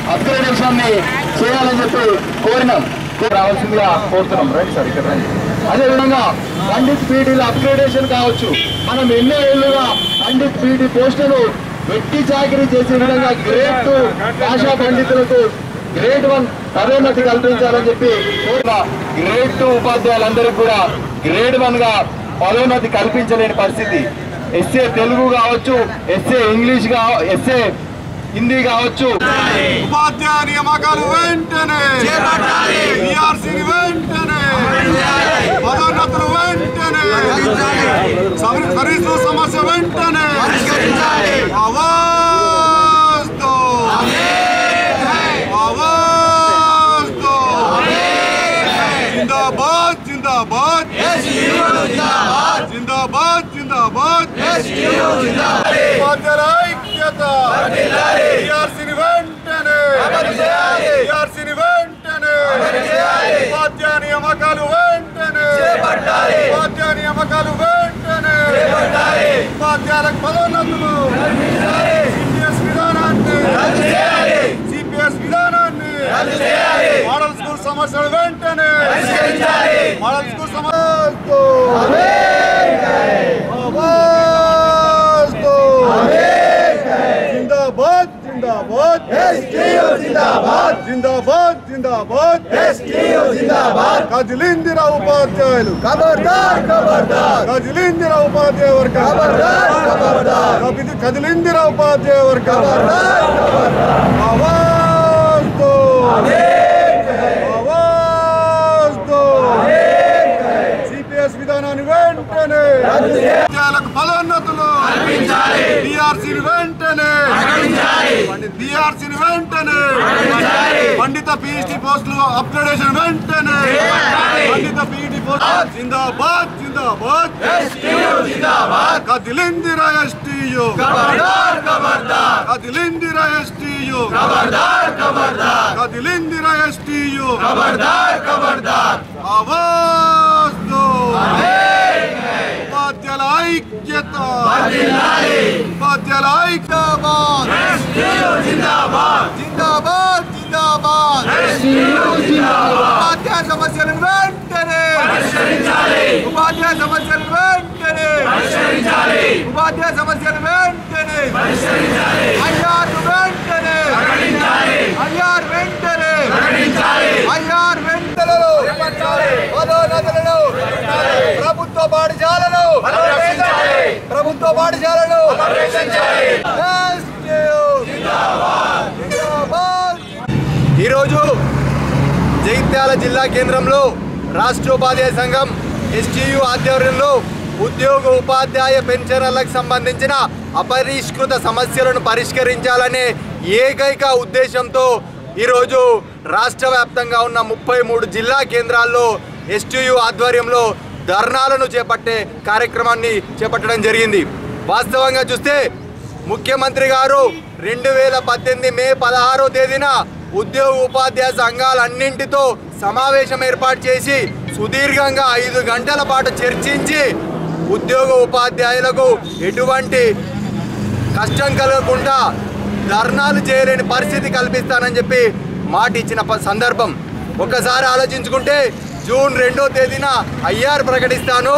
Upgradation ని చేయాలని చెప్పి కోరినాం రావాల్సిందిగా కోరుతున్నాం రైట్ సార్ ఇక్కడ రండి. అదేవిధంగా పండిత్ పీటీల అప్గ్రేడేషన్ కావచ్చు మనం ఎన్నో ఏళ్లుగా పండిత్ పీటీ పోస్టులు వెట్టి చాకరీ చేసే విధంగా గ్రేట్ టూ భాషా పండితులకు గ్రేడ్ వన్ పదోన్నతి కల్పించాలని చెప్పి కోరిన గ్రేడ్ టూ ఉపాధ్యాయులందరికీ కూడా గ్రేడ్ వన్ గా పదోన్నతి కల్పించలేని పరిస్థితి ఎస్ఏ తెలుగు కావచ్చు ఎస్ఏ ఇంగ్లీష్ కా ఎస్ఏ హిందీ కావచ్చు ఉపాధ్యాయ నియామకాలు వెంటనే BRC ని వెంటనే పదోన్నతులు వెంటనే సర్వీ- సర్వీసుల సమస్య వెంటనే ఆవాజ్ దో ఆవాజ్ దో జిందాబాద్ జిందాబాద్ జిందాబాద్ జిందాబాద్ ఉపాధ్యాయుల ఐక్యత టీఆర్సీని వెంటనే టీఆర్సీని వెంటనే ఉపాధ్యాయ నియామకాలు వెంటనే ఉపాధ్యాయ నియామకాలు వెంటనే ఉపాధ్యాయులకు పదోన్నతులు సిపిఎస్ విధానాన్ని సిపిఎస్ విధానాన్ని మోడల్ స్కూల్ సమస్యలు వెంటనే మోడల్ స్కూల్ సమస్యలు आवाज दो जिंदाबाद जिंदाबाद जिंदाबाद जिंदाबाद जिंदाबाद जिंदाबाद కదిలిందిరా ఉపాధ్యాయులు ఖబర్దార్ ఖబర్దార్ కదిలిందిరా ఉపాధ్యాయ వర్గ ఖబర్దార్ ఖబర్దార్ కదిలిందిరా ఉపాధ్యాయ వర్గ ఖబర్దార్ ఖబర్దార్ ఆవాజ్ దో ఆవాజ్ దో సిపిఎస్ విధానాన్ని వెంటనే ఉద్యోగాలకు పదోన్నతులు బీఆర్సీని వెంటనే బీఆర్సీని వెంటనే పండిత పిహెచ్డి పోస్టులు అప్గ్రేడేషన్ వెంటనే పండిత పిహెచ్డి పోస్ట్ జిందాబాద్ జిందాబాద్ కదిలిందిరా ఎస్టీయు కదిలిందిరా ఎస్టీయు కదిలిందిరా ఎస్టీయు ఆవాజ్ దో ఉపాధ్యాయుల ఐక్యత ఉపాధ్యాయుల ఐక్యతాబాద్ జిందాబాద్ జిందాబాద్ ఉపాధ్యాయ సమస్యలను వెంటనే ఉపాధ్యాయ సమస్యలను వెంటనే ఉపాధ్యాయ సమస్యలు వెంటనే అయ్యారు వెంటనే అయ్యారు వెంటనే అయ్యారు వెంటలలో పదోన్నతులను ప్రభుత్వ పాఠశాలను ప్రభుత్వ పాఠశాలను ఈరోజు జగిత్యాల జిల్లా కేంద్రంలో రాష్ట్ర ఉపాధ్యాయ సంఘం ఎస్టీయు ఆధ్వర్యంలో ఉద్యోగ ఉపాధ్యాయ పెన్షనర్లకు సంబంధించిన అపరిష్కృత సమస్యలను పరిష్కరించాలనే ఏకైక ఉద్దేశంతో ఈరోజు రాష్ట్ర వ్యాప్తంగా ఉన్న ముప్పై మూడు జిల్లా కేంద్రాల్లో ఎస్టీయు ఆధ్వర్యంలో ధర్నాలను చేపట్టే కార్యక్రమాన్ని చేపట్టడం జరిగింది వాస్తవంగా చూస్తే ముఖ్యమంత్రి గారు రెండు వేల పద్దెనిమిది మే పదహారో తేదీన ఉద్యోగ ఉపాధ్యాయ సంఘాలన్నింటితో సమావేశం ఏర్పాటు చేసి సుదీర్ఘంగా ఐదు గంటల పాటు చర్చించి ఉద్యోగ ఉపాధ్యాయులకు ఎటువంటి కష్టం కలగకుండా ధర్నాలు చేయలేని పరిస్థితి కల్పిస్తానని చెప్పి మాట ఇచ్చిన ప- సందర్భం ఒకసారి ఆలోచించుకుంటే జూన్ రెండో తేదీన ఐఆర్ ప్రకటిస్తాను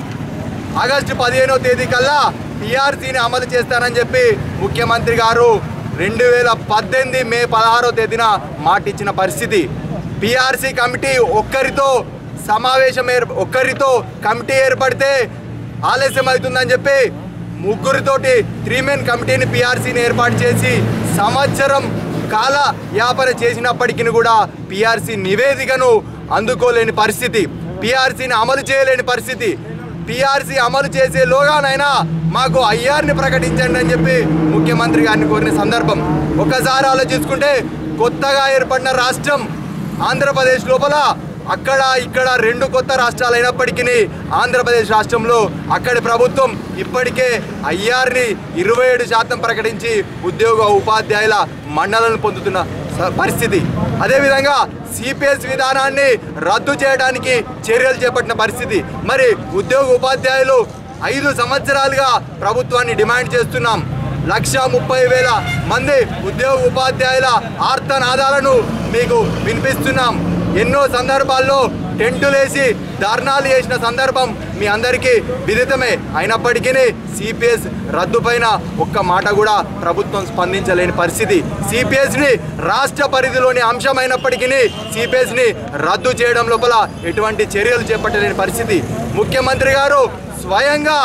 ఆగస్టు పదిహేనో తేదీ కల్లా పిఆర్సీని అమలు చేస్తానని చెప్పి ముఖ్యమంత్రి గారు రెండు వేల పద్దెనిమిది మే పదహారో తేదీన మాటిచ్చిన పరిస్థితి పిఆర్సీ కమిటీ ఒక్కరితో సమావేశం ఏర్ ఒక్కరితో కమిటీ ఏర్పడితే ఆలస్యం అవుతుందని చెప్పి ముగ్గురితోటి త్రీ మెన్ కమిటీని పిఆర్సీని ఏర్పాటు చేసి సంవత్సరం కాల యాపన చేసినప్పటికీ కూడా పిఆర్సీ నివేదికను అందుకోలేని పరిస్థితి పిఆర్సీని అమలు చేయలేని పరిస్థితి పిఆర్సీ అమలు చేసే లోగానైనా మాకు ఐఆర్ని ప్రకటించండి అని చెప్పి ముఖ్యమంత్రి గారిని కోరిన సందర్భం ఒకసారి ఆలోచించుకుంటే కొత్తగా ఏర్పడిన రాష్ట్రం ఆంధ్రప్రదేశ్ లోపల అక్కడ ఇక్కడ రెండు కొత్త రాష్ట్రాలు అయినప్పటికీ ఆంధ్రప్రదేశ్ రాష్ట్రంలో అక్కడి ప్రభుత్వం ఇప్పటికే ఐఆర్ని ఇరవై ఏడు శాతం ప్రకటించి ఉద్యోగ ఉపాధ్యాయుల మండలను పొందుతున్న స- పరిస్థితి అదేవిధంగా సిపిఎస్ విధానాన్ని రద్దు చేయడానికి చర్యలు చేపట్టిన పరిస్థితి మరి ఉద్యోగ ఉపాధ్యాయులు ఐదు సంవత్సరాలుగా ప్రభుత్వాన్ని డిమాండ్ చేస్తున్నాం లక్ష ముప్పై వేల మంది ఉద్యోగ ఉపాధ్యాయుల ఆర్తనాదాలను మీకు వినిపిస్తున్నాం ఎన్నో సందర్భాల్లో టెంటులేసి ధర్నాలు చేసిన సందర్భం మీ అందరికీ విదితమే అయినప్పటికీ సిపిఎస్ రద్దు పైన ఒక్క మాట కూడా ప్రభుత్వం స్పందించలేని పరిస్థితి సిపిఎస్ని రాష్ట్ర పరిధిలోని అంశమైనప్పటికీ సిపిఎస్ని రద్దు చేయడం లోపల ఎటువంటి చర్యలు చేపట్టలేని పరిస్థితి ముఖ్యమంత్రి గారు స్వయంగా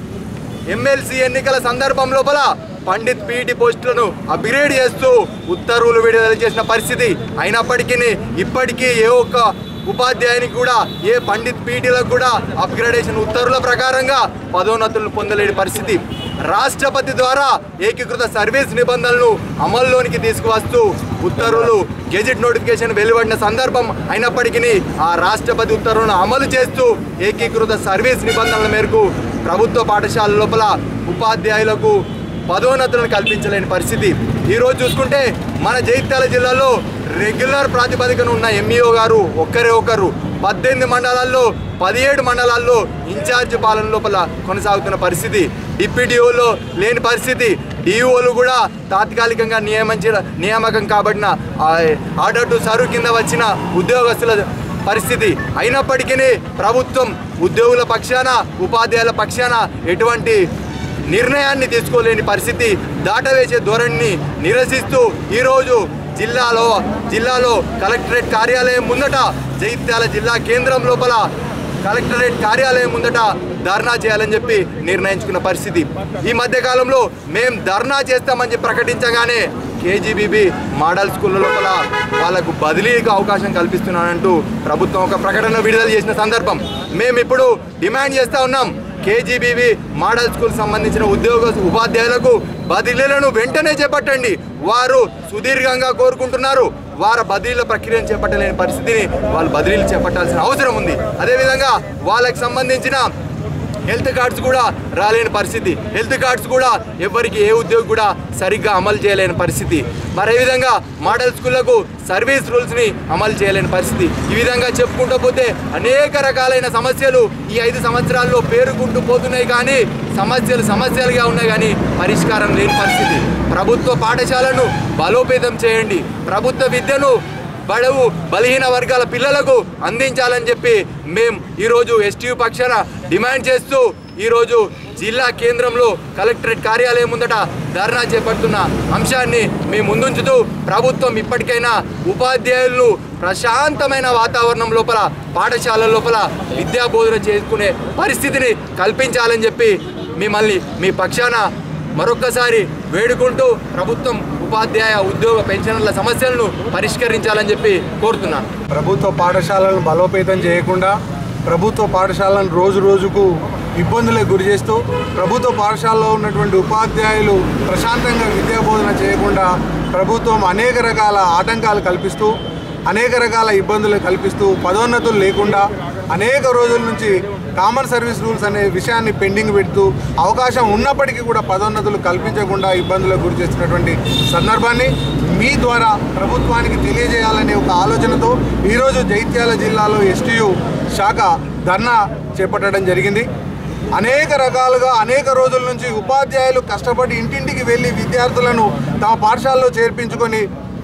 ఎమ్మెల్సీ ఎన్నికల సందర్భం లోపల పండిత్ పీటీ పోస్టులను అప్గ్రేడ్ చేస్తూ ఉత్తర్వులు విడుదల చేసిన పరిస్థితి అయినప్పటికీ ఇప్పటికీ ఏ ఒక్క ఉపాధ్యాయునికి కూడా ఏ పండిత్ పీటీలకు కూడా అప్గ్రేడేషన్ ఉత్తర్వుల ప్రకారంగా పదోన్నతులను పొందలేని పరిస్థితి రాష్ట్రపతి ద్వారా ఏకీకృత సర్వీస్ నిబంధనలను అమల్లోనికి తీసుకువస్తూ ఉత్తర్వులు గెజిట్ నోటిఫికేషన్ వెలువడిన సందర్భం అయినప్పటికీ ఆ రాష్ట్రపతి ఉత్తర్వులను అమలు చేస్తూ ఏకీకృత సర్వీస్ నిబంధనల మేరకు ప్రభుత్వ పాఠశాల లోపల ఉపాధ్యాయులకు పదోన్నతులను కల్పించలేని పరిస్థితి ఈరోజు చూసుకుంటే మన జైత్యాల జిల్లాలో రెగ్యులర్ ప్రాతిపదికన ఉన్న ఎంఈఓ గారు ఒక్కరే ఒకరు పద్దెనిమిది మండలాల్లో పదిహేడు మండలాల్లో ఇన్ఛార్జ్ పాలన లోపల కొనసాగుతున్న పరిస్థితి డిప్యూటీఓలో లేని పరిస్థితి డిఓలు కూడా తాత్కాలికంగా నియమించిన నియామకం కాబడిన ఆర్డర్ టు సర్వ్ కింద వచ్చిన ఉద్యోగస్తుల పరిస్థితి అయినప్పటికీ ప్రభుత్వం ఉద్యోగుల పక్షాన ఉపాధ్యాయుల పక్షాన ఎటువంటి నిర్ణయాన్ని తీసుకోలేని పరిస్థితి దాటవేసే ధోరణిని నిరసిస్తూ ఈరోజు జిల్లాలో జిల్లాలో కలెక్టరేట్ కార్యాలయం ముందట జగిత్యాల జిల్లా కేంద్రం లోపల కలెక్టరేట్ కార్యాలయం ముందట ధర్నా చేయాలని చెప్పి నిర్ణయించుకున్న పరిస్థితి ఈ మధ్య కాలంలో మేం ధర్నా చేస్తామని చెప్పి ప్రకటించగానే కేజీబీబీ మోడల్ స్కూళ్ళ లోపల వాళ్ళకు బదిలీకి అవకాశం కల్పిస్తున్నానంటూ ప్రభుత్వం ఒక ప్రకటన విడుదల చేసిన సందర్భం మేము ఇప్పుడు డిమాండ్ చేస్తా ఉన్నాం కేజీబీవి మోడల్ స్కూల్ సంబంధించిన ఉద్యోగ ఉపాధ్యాయులకు బదిలీలను వెంటనే చేపట్టండి వారు సుదీర్ఘంగా కోరుకుంటున్నారు వారి బదిలీల ప్రక్రియను చేపట్టలేని పరిస్థితిని వాళ్ళు బదిలీలు చేపట్టాల్సిన అవసరం ఉంది అదేవిధంగా వాళ్ళకి సంబంధించిన హెల్త్ కార్డ్స్ కూడా రాలేని పరిస్థితి హెల్త్ కార్డ్స్ కూడా ఎవరికి ఏ ఉద్యోగి కూడా సరిగ్గా అమలు చేయలేని పరిస్థితి మరి ఈ విధంగా మోడల్ స్కూళ్లకు సర్వీస్ రూల్స్ని అమలు చేయలేని పరిస్థితి ఈ విధంగా చెప్పుకుంటూ పోతే అనేక రకాలైన సమస్యలు ఈ ఐదు సంవత్సరాల్లో పేరుకుంటూ పోతున్నాయి కానీ సమస్యలు సమస్యలుగా ఉన్నాయి కానీ పరిష్కారం లేని పరిస్థితి ప్రభుత్వ పాఠశాలను బలోపేతం చేయండి ప్రభుత్వ విద్యను బడవు బలహీన వర్గాల పిల్లలకు అందించాలని చెప్పి మేము ఈరోజు ఎస్టీయూ పక్షాన డిమాండ్ చేస్తూ ఈరోజు జిల్లా కేంద్రంలో కలెక్టరేట్ కార్యాలయం ముందట ధర్నా చేపడుతున్న అంశాన్ని మేము ముందుంచుతూ ప్రభుత్వం ఇప్పటికైనా ఉపాధ్యాయులను ప్రశాంతమైన వాతావరణం లోపల పాఠశాలల లోపల విద్యా బోధన చేసుకునే పరిస్థితిని కల్పించాలని చెప్పి మిమ్మల్ని మీ పక్షాన మరొక్కసారి వేడుకుంటూ ప్రభుత్వం ఉపాధ్యాయ ఉద్యోగ పెన్షన్ల సమస్యలను పరిష్కరించాలని చెప్పి కోరుతున్నాను ప్రభుత్వ పాఠశాలను బలోపేతం చేయకుండా ప్రభుత్వ పాఠశాలను రోజు రోజుకు ఇబ్బందులకు గురి చేస్తూ ప్రభుత్వ పాఠశాలలో ఉన్నటువంటి ఉపాధ్యాయులు ప్రశాంతంగా విద్యా బోధన చేయకుండా ప్రభుత్వం అనేక రకాల ఆటంకాలు కల్పిస్తూ అనేక రకాల ఇబ్బందులు కల్పిస్తూ పదోన్నతులు లేకుండా అనేక రోజుల నుంచి కామన్ సర్వీస్ రూల్స్ అనే విషయాన్ని పెండింగ్ పెడుతూ అవకాశం ఉన్నప్పటికీ కూడా పదోన్నతులు కల్పించకుండా ఇబ్బందులకు గురి చేస్తున్నటువంటి సందర్భాన్ని మీ ద్వారా ప్రభుత్వానికి తెలియజేయాలనే ఒక ఆలోచనతో ఈరోజు జైత్యాల జిల్లాలో ఎస్టీయు శాఖ ధర్నా చేపట్టడం జరిగింది అనేక రకాలుగా అనేక రోజుల నుంచి ఉపాధ్యాయులు కష్టపడి ఇంటింటికి వెళ్ళి విద్యార్థులను తమ పాఠశాలలో చేర్పించుకొని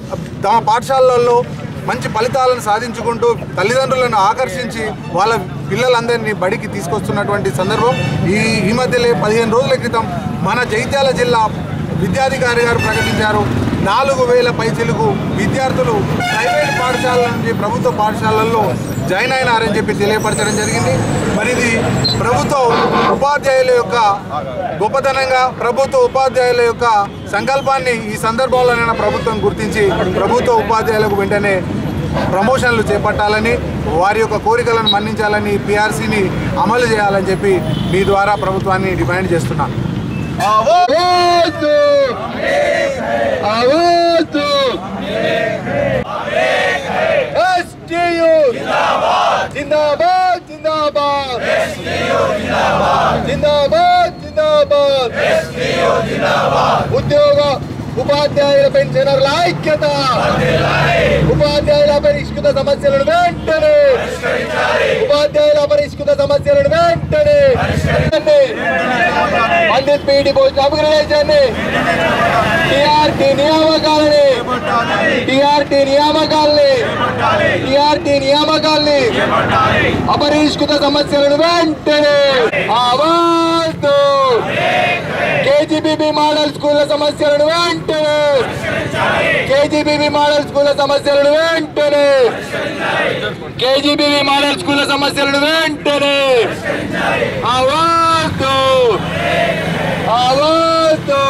తమ పాఠశాలల్లో మంచి ఫలితాలను సాధించుకుంటూ తల్లిదండ్రులను ఆకర్షించి వాళ్ళ పిల్లలందరినీ బడికి తీసుకొస్తున్నటువంటి సందర్భం ఈ ఈ మధ్యలో పదిహేను రోజుల క్రితం మన జైత్యాల జిల్లా విద్యాధికారి గారు ప్రకటించారు నాలుగు వేల పైచిలకు విద్యార్థులు ప్రైవేట్ పాఠశాలల నుంచి ప్రభుత్వ పాఠశాలల్లో జాయిన్ అయినారని చెప్పి తెలియపరచడం జరిగింది మరి ఇది ప్రభుత్వ ఉపాధ్యాయుల యొక్క గొప్పతనంగా ప్రభుత్వ ఉపాధ్యాయుల యొక్క సంకల్పాన్ని ఈ సందర్భంలోనైనా ప్రభుత్వం గుర్తించి ప్రభుత్వ ఉపాధ్యాయులకు వెంటనే ప్రమోషన్లు చేపట్టాలని వారి యొక్క కోరికలను మన్నించాలని పిఆర్సీని అమలు చేయాలని చెప్పి మీ ద్వారా ప్రభుత్వాన్ని డిమాండ్ చేస్తున్నాను ఆవాజు ఆవాజు ఎస్టీయు జిందాబాద్ జిందాబాద్ జిందాబాద్ జిందాబాద్ జిందాబాద్ ఉద్యోగ ఉపాధ్యాయుల పెన్షనర్ల ఐక్యత ఉపాధ్యాయుల పరిష్కృత సమస్యలను వెంటనే ఉపాధ్యాయుల పరిష్కృత సమస్యలను వెంటనే pandit PD post upgradation TRT నియామకాలని టిఆర్టీ నియామకాలని టిఆర్టీ నియామకాల్ని అపరిష్కృత సమస్యలను వెంటనే ఆవాదు కేజీబీబీ మోడల్ స్కూళ్ళ సమస్యలను వెంటనే కేజీబీబీ మోడల్ స్కూళ్ళ సమస్యలను వెంటనే కేజీబీబీ మోడల్ స్కూళ్ళ సమస్యలను వెంటనే ఆవాదు ఆవాదు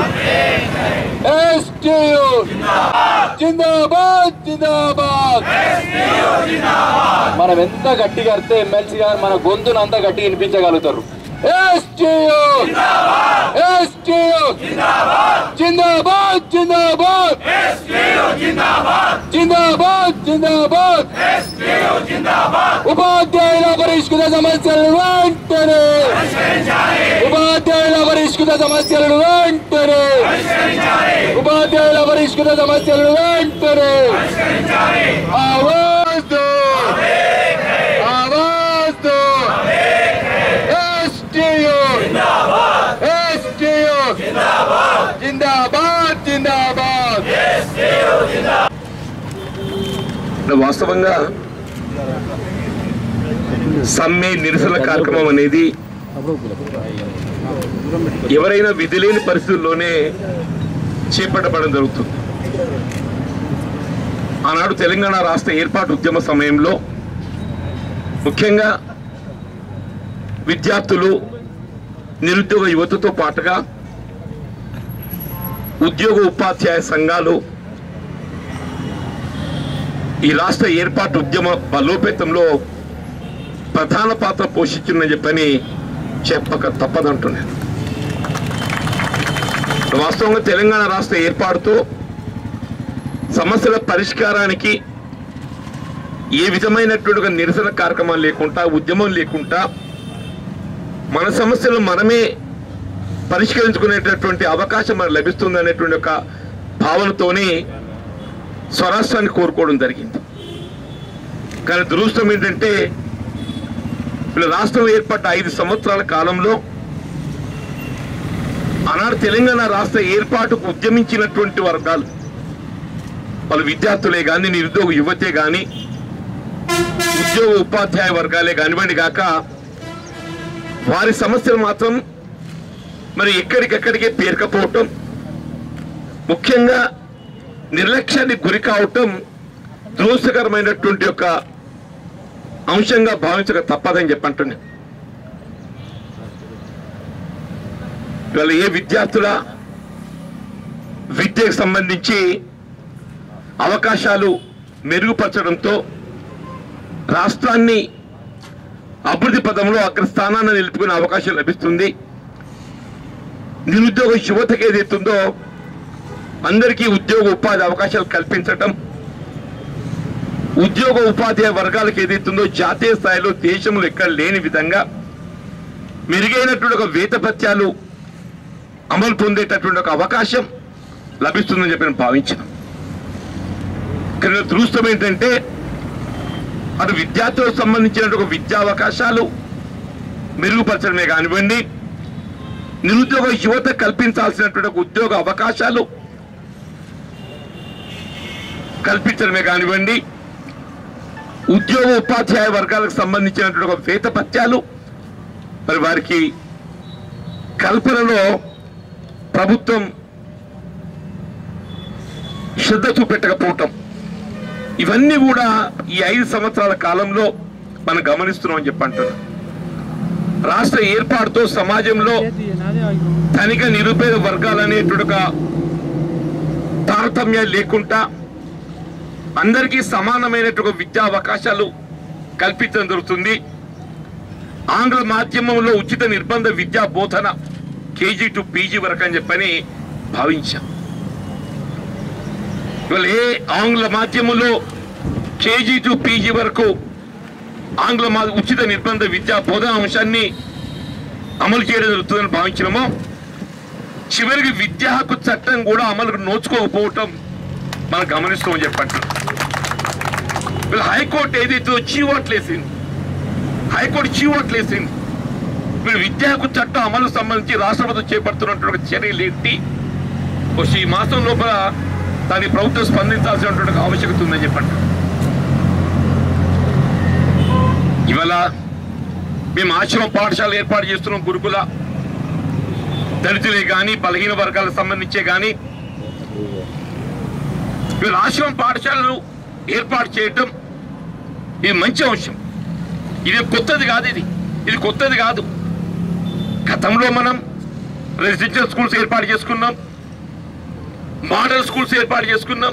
ఎస్టీయు జిందాబాద్ జిందాబాద్ మనం ఎంత గట్టిగా అడితే ఎమ్మెల్సీ గారు మన గొంతును అంత గట్టిగా వినిపించగలుగుతారు ఎస్టీయు ఎస్టీయు జిందాబాద్ జిందాబాద్ జిందాబాద్ జిందాబాద్ ఉపాధ్యాయుల పరిష్కృత సమస్యలను వెంటనే ఉపాధ్యాయుల పరిష్కృత సమస్యలను వెంటనే ఉపాధ్యాయుల పరిష్కృత సమస్యలను వెంటనే ఆవాజ్ ఆవాజ్ ఎస్టీయు ఎస్టీయు జిందాబాద్ జిందాబాద్ వాస్తవంగా సమ్మె నిరసన కార్యక్రమం అనేది ఎవరైనా విధి లేని పరిస్థితుల్లోనే చేపట్టబడడం జరుగుతుంది ఆనాడు తెలంగాణ రాష్ట్ర ఏర్పాటు ఉద్యమ సమయంలో ముఖ్యంగా విద్యార్థులు నిరుద్యోగ యువతతో పాటుగా ఉద్యోగ ఉపాధ్యాయ సంఘాలు ఈ రాష్ట్ర ఏర్పాటు ఉద్యమ బలోపేతంలో ప్రధాన పాత్ర పోషించిందని చెప్పని చెప్పక తప్పదంటున్నాను వాస్తవంగా తెలంగాణ రాష్ట్ర ఏర్పాటుతో సమస్యల పరిష్కారానికి ఏ విధమైనటువంటి ఒక నిరసన కార్యక్రమం లేకుండా ఉద్యమం లేకుండా మన సమస్యలు మనమే పరిష్కరించుకునేటటువంటి అవకాశం మనకు లభిస్తుంది అనేటువంటి ఒక భావనతోనే స్వరాష్ట్రాన్ని కోరుకోవడం జరిగింది కానీ దురదృష్టం ఏంటంటే వీళ్ళ రాష్ట్రం ఏర్పడ్డ ఐదు సంవత్సరాల కాలంలో ఆనాడు తెలంగాణ రాష్ట్ర ఏర్పాటుకు ఉద్యమించినటువంటి వర్గాలు వాళ్ళు విద్యార్థులే కానీ నిరుద్యోగ యువతే కానీ ఉద్యోగ ఉపాధ్యాయ వర్గాలే కానివ్వండి కాక వారి సమస్యలు మాత్రం మరి ఎక్కడికెక్కడికే పేరుకపోవటం ముఖ్యంగా నిర్లక్ష్యానికి గురి కావటం దురదృష్టకరమైనటువంటి ఒక అంశంగా భావించక తప్పదని చెప్పంటున్నా ఇవాళ ఏ విద్యార్థుల విద్యకు సంబంధించి అవకాశాలు మెరుగుపరచడంతో రాష్ట్రాన్ని అభివృద్ధి పదంలో అగ్రస్థానాన్ని నిలుపుకునే అవకాశం లభిస్తుంది నిరుద్యోగ యువతకు ఏదైతుందో అందరికీ ఉద్యోగ ఉపాధి అవకాశాలు కల్పించటం ఉద్యోగ ఉపాధ్యాయ వర్గాలకు ఏదైతుందో జాతీయ స్థాయిలో దేశంలో ఎక్కడ లేని విధంగా మెరుగైనటువంటి ఒక వేతభత్యాలు అమలు పొందేటటువంటి ఒక అవకాశం లభిస్తుందని చెప్పి నేను భావించాను కానీ దృష్టం ఏంటంటే అటు విద్యార్థులకు సంబంధించిన ఒక విద్యా అవకాశాలు మెరుగుపరచడమే కానివ్వండి నిరుద్యోగ యువత కల్పించాల్సినటువంటి ఒక ఉద్యోగ అవకాశాలు కల్పించడమే కానివ్వండి ఉద్యోగ ఉపాధ్యాయ వర్గాలకు సంబంధించినటువంటి ఒక వేత పత్యాలు మరి వారికి కల్పనలో ప్రభుత్వం శ్రద్ధ చూపెట్టకపోవటం ఇవన్నీ కూడా ఈ ఐదు సంవత్సరాల కాలంలో మనం గమనిస్తున్నాం అని చెప్పి అంటున్నాం రాష్ట్ర ఏర్పాటుతో సమాజంలో ధనిక నిరుపేద వర్గాలు అనేటువంటి ఒక తారతమ్యాలు లేకుండా అందరికీ సమానమైనటువంటి విద్యా అవకాశాలు కల్పించడం జరుగుతుంది ఆంగ్ల మాధ్యమంలో ఉచిత నిర్బంధ విద్యా బోధన కేజీ టు పీజీ వరకు అని చెప్పని భావించాం ఇవాళ ఏ ఆంగ్ల మాధ్యమంలో కేజీ టు పీజీ వరకు ఆంగ్ల మా ఉచిత నిర్బంధ విద్యా బోధన అంశాన్ని అమలు చేయడం జరుగుతుందని భావించినామో చివరికి విద్యా హక్కు చట్టం కూడా అమలుకు నోచుకోకపోవటం మనం గమనిస్తామని చెప్పండి వీళ్ళు హైకోర్టు ఏదైతే చీవట్లేసింది హైకోర్టు చీవట్లేసింది వీళ్ళు విద్యా హక్కు చట్టం అమలు సంబంధించి రాష్ట్రపతి చేపడుతున్నటువంటి చర్యలు ఏంటి వచ్చి ఈ మాసం లోపల దానికి ప్రభుత్వం స్పందించాల్సినటువంటి ఆవశ్యకత ఉందని చెప్పండి ఇవాళ మేము ఆశ్రమ పాఠశాల ఏర్పాటు చేస్తున్నాం గురుకుల దళితులే కానీ బలహీన వర్గాలకు సంబంధించే కానీ వీళ్ళు ఆశ్రమ పాఠశాలలు ఏర్పాటు చేయటం ఇది మంచి అంశం ఇది కొత్తది కాదు ఇది ఇది కొత్తది కాదు గతంలో మనం రెసిడెన్షియల్ స్కూల్స్ ఏర్పాటు చేసుకున్నాం మోడల్ స్కూల్స్ ఏర్పాటు చేసుకున్నాం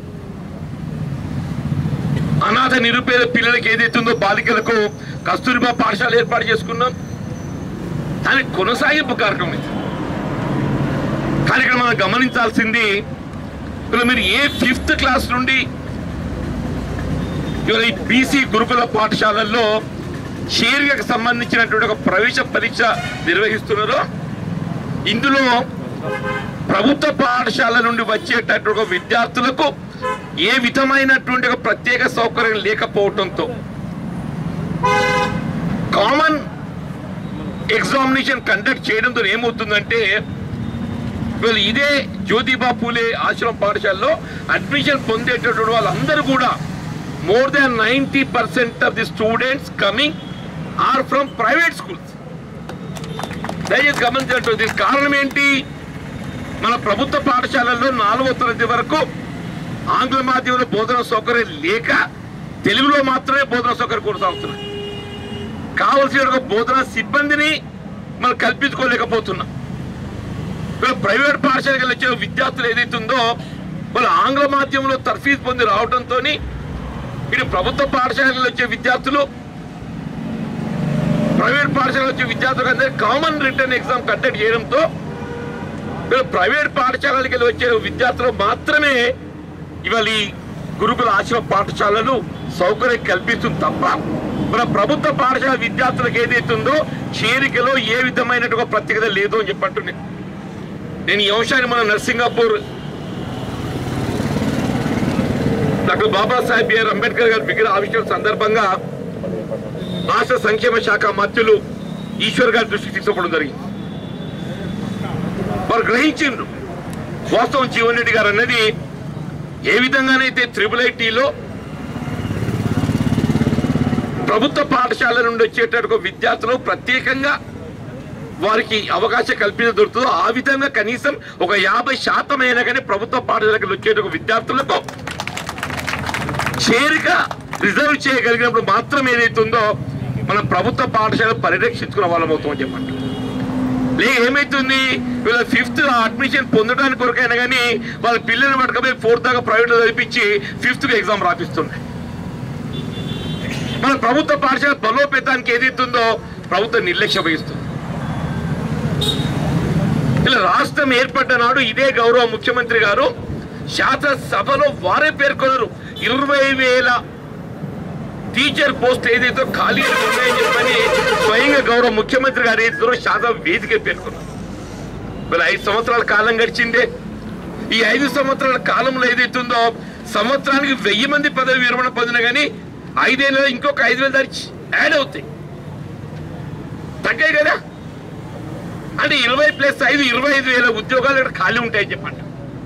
అనాథ నిరుపేద పిల్లలకి ఏదైతుందో బాలికలకు కస్తూరిబా పాఠశాల ఏర్పాటు చేసుకున్నాం దానికి కొనసాగింపు కార్యక్రమం ఇది కానీ ఇక్కడ మనం గమనించాల్సింది ఇప్పుడు మీరు ఏ ఫిఫ్త్ క్లాస్ నుండి ఇవాళ ఈ బీసీ గురుకుల పాఠశాలల్లో చేరికకు సంబంధించినటువంటి ఒక ప్రవేశ పరీక్ష నిర్వహిస్తున్నారో ఇందులో ప్రభుత్వ పాఠశాల నుండి వచ్చేటటువంటి ఒక విద్యార్థులకు ఏ విధమైనటువంటి ఒక ప్రత్యేక సౌకర్యం లేకపోవడంతో కామన్ ఎగ్జామినేషన్ కండక్ట్ చేయడంతో ఏమవుతుందంటే వీళ్ళు ఇదే జ్యోతిబా పూలే ఆశ్రమ పాఠశాలలో అడ్మిషన్ పొందేటటువంటి వాళ్ళందరూ కూడా more than ninety percent of the students coming are from private schools దయచేసి గమనించినట్టు దీనికి కారణం ఏంటి మన ప్రభుత్వ పాఠశాలల్లో నాలుగో తరగతి వరకు ఆంగ్ల మాధ్యమంలో బోధన సౌకర్యం లేక తెలుగులో మాత్రమే బోధన సౌకర్యం కొనసాగుతున్నాయి కావలసిన ఒక బోధన సిబ్బందిని మనం కల్పించుకోలేకపోతున్నాం ఇప్పుడు ప్రైవేట్ పాఠశాలకు వచ్చే విద్యార్థులు ఏదైతే ఉందో వాళ్ళు ఆంగ్ల మాధ్యమంలో తర్ఫీజ్ పొంది రావడంతో ఇటు ప్రభుత్వ పాఠశాలలో వచ్చే విద్యార్థులు ప్రైవేట్ పాఠశాలలో వచ్చే విద్యార్థులకు అందరూ కామన్ రిటర్న్ ఎగ్జామ్ కండక్ట్ చేయడంతో వీళ్ళు ప్రైవేట్ పాఠశాలకి వెళ్ళి వచ్చే విద్యార్థులు మాత్రమే ఇవాళ ఈ గురుకుల ఆశ్రమ పాఠశాలలు సౌకర్యం కల్పిస్తుంది తప్ప మన ప్రభుత్వ పాఠశాల విద్యార్థులకు ఏదైతుందో చేరికలో ఏ విధమైనటువంటి ప్రత్యేకత లేదు అని చెప్పంటున్నాను నేను ఈ అంశాన్ని మన నర్సింగాపూర్ డాక్టర్ బాబాసాహెబ్ బిఆర్ అంబేద్కర్ గారి విగ్రహ ఆవిష్కరణ సందర్భంగా రాష్ట్ర సంక్షేమ శాఖ మంత్రులు ఈశ్వర్ గారి దృష్టికి తీసుకోవడం జరిగింది వారు గ్రహించిండ్రు వాస్తవం జీవన్ రెడ్డి గారు అన్నది ఏ విధంగానైతే త్రిబుల్ ఐటీలో ప్రభుత్వ పాఠశాల నుండి వచ్చేటటువంటి విద్యార్థులు ప్రత్యేకంగా వారికి అవకాశం కల్పించ దొరుకుతుందో ఆ విధంగా కనీసం ఒక యాభై శాతం అయినా కానీ ప్రభుత్వ పాఠశాలకు వచ్చేట విద్యార్థులకు చేరిక రిజర్వ్ చేయగలిగినప్పుడు మాత్రం ఏదైతుందో మనం ప్రభుత్వ పాఠశాల పరిరక్షించుకున్న వాళ్ళం అవుతామని చెప్పండి లే ఏమైతుంది వీళ్ళ ఫిఫ్త్ అడ్మిషన్ పొందడానికి కొరకైనా కానీ వాళ్ళ పిల్లల్ని పట్టుకపోయి ఫోర్త్ దాకా ప్రైవేట్ చదివించి ఫిఫ్త్ ఎగ్జామ్ రాపిస్తున్నాయి మన ప్రభుత్వ పాఠశాల బలోపేతానికి ఏదైతుందో ప్రభుత్వం నిర్లక్ష్యం వహిస్తుంది ఇలా రాష్ట్రం ఏర్పడ్డ నాడు ఇదే గౌరవ ముఖ్యమంత్రి గారు శాసనసభలో వారే పేర్కొన్నారు ఇరవై వేల టీచర్ పోస్ట్ ఏదైతే ఖాళీ ఉన్నాయని చెప్పని స్వయంగా గౌరవ ముఖ్యమంత్రి గారు ఏదో శాసన వేదిక పేర్కొన్నారు మరి ఐదు సంవత్సరాల కాలం గడిచిందే ఈ ఐదు సంవత్సరాల కాలంలో ఏదైతుందో సంవత్సరానికి వెయ్యి మంది పదవి విరమణ పొందిన కానీ ఐదేళ్ళలో ఇంకొక ఐదు వేలు దానికి యాడ్ అవుతాయి తగ్గాయి కదా అంటే ఇరవై ప్లస్ ఐదు ఇరవై ఐదు వేల ఉద్యోగాలు ఇక్కడ ఖాళీ ఉంటాయని చెప్పండి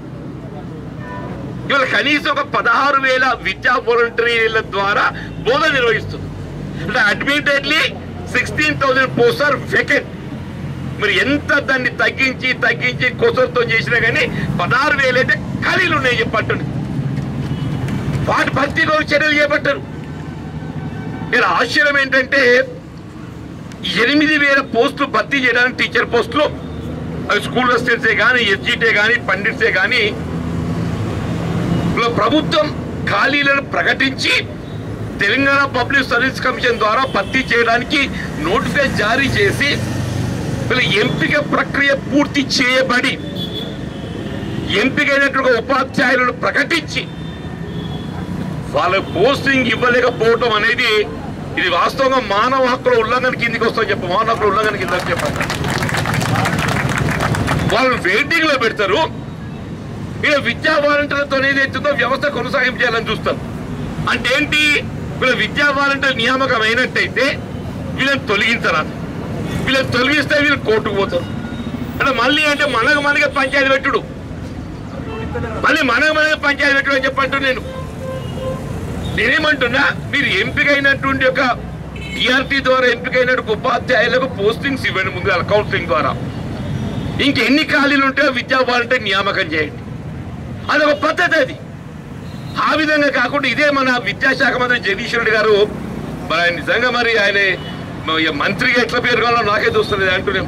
ఇవాళ కనీసం ఒక పదహారు వేల విద్యా వాలంటీర్ల ద్వారా బోధన నిర్వహిస్తుంది అంటే admittedly sixteen thousand post are vacant మరి ఎంత దాన్ని తగ్గించి తగ్గించి కొసలతో చేసినా కానీ పదహారు వేలు అయితే ఖాళీలు ఉన్నాయి చెప్పండి వాటి భర్తీ కొరకు చర్యలు చేపట్టారు ఇక్కడ ఆశ్చర్యం ఏంటంటే ఎనిమిది వేల పోస్టులు భర్తీ చేయడానికి టీచర్ పోస్టులు అవి స్కూల్ అసిస్టెంట్సే కానీ ఎస్జిటే కానీ పండిట్సే కానీ ఇలా ప్రభుత్వం ఖాళీలను ప్రకటించి తెలంగాణ పబ్లిక్ సర్వీస్ కమిషన్ ద్వారా భర్తీ చేయడానికి నోటిఫికేషన్ జారీ చేసి వీళ్ళ ఎంపిక ప్రక్రియ పూర్తి చేయబడి ఎంపికైనటువంటి ఉపాధ్యాయులను ప్రకటించి వాళ్ళ పోస్టింగ్ ఇవ్వలేకపోవటం అనేది ఇది వాస్తవంగా మానవ హక్కుల ఉల్లంఘన కిందికి వస్తుందని చెప్పు మానవ హక్కుల ఉల్లంఘన కింద చెప్పండి వాళ్ళు వెయిటింగ్ లో పెడతారు ఇలా విద్యా వాలంటీర్లతో ఏదైతుందో వ్యవస్థ కొనసాగించాలని చూస్తాం అంటే ఏంటి వీళ్ళ విద్యా వాలంటీర్ నియామకం అయినట్టయితే వీళ్ళని తొలగించరా వీళ్ళని తొలగిస్తే వీళ్ళు కోర్టుకు పోతారు అంటే మళ్ళీ అంటే మనకు మనకే పంచాయతీ పెట్టుడు మళ్ళీ మనకు మనకే పంచాయతీ పెట్టుడు అని చెప్పంటూ నేను నేనేమంటున్నా మీరు ఎంపికైనటువంటి ఒక టీఆర్టీ ద్వారా ఎంపికైనటువంటి ఉపాధ్యాయులకు పోస్టింగ్స్ ఇవ్వండి ముందుగా కౌన్సిలింగ్ ద్వారా ఇంకెన్ని ఖాళీలు ఉంటే విద్యా వాలంటీర్ నియామకం చేయండి అదొక పద్ధతి అది ఆ విధంగా కాకుండా ఇదే మన విద్యాశాఖ మంత్రి జగదీష్ రెడ్డి గారు మరి ఆయన నిజంగా మరి ఆయన మ- మంత్రిగా ఎట్లా పేరు కావాలో నాకే చూస్తుంది అంటున్నాం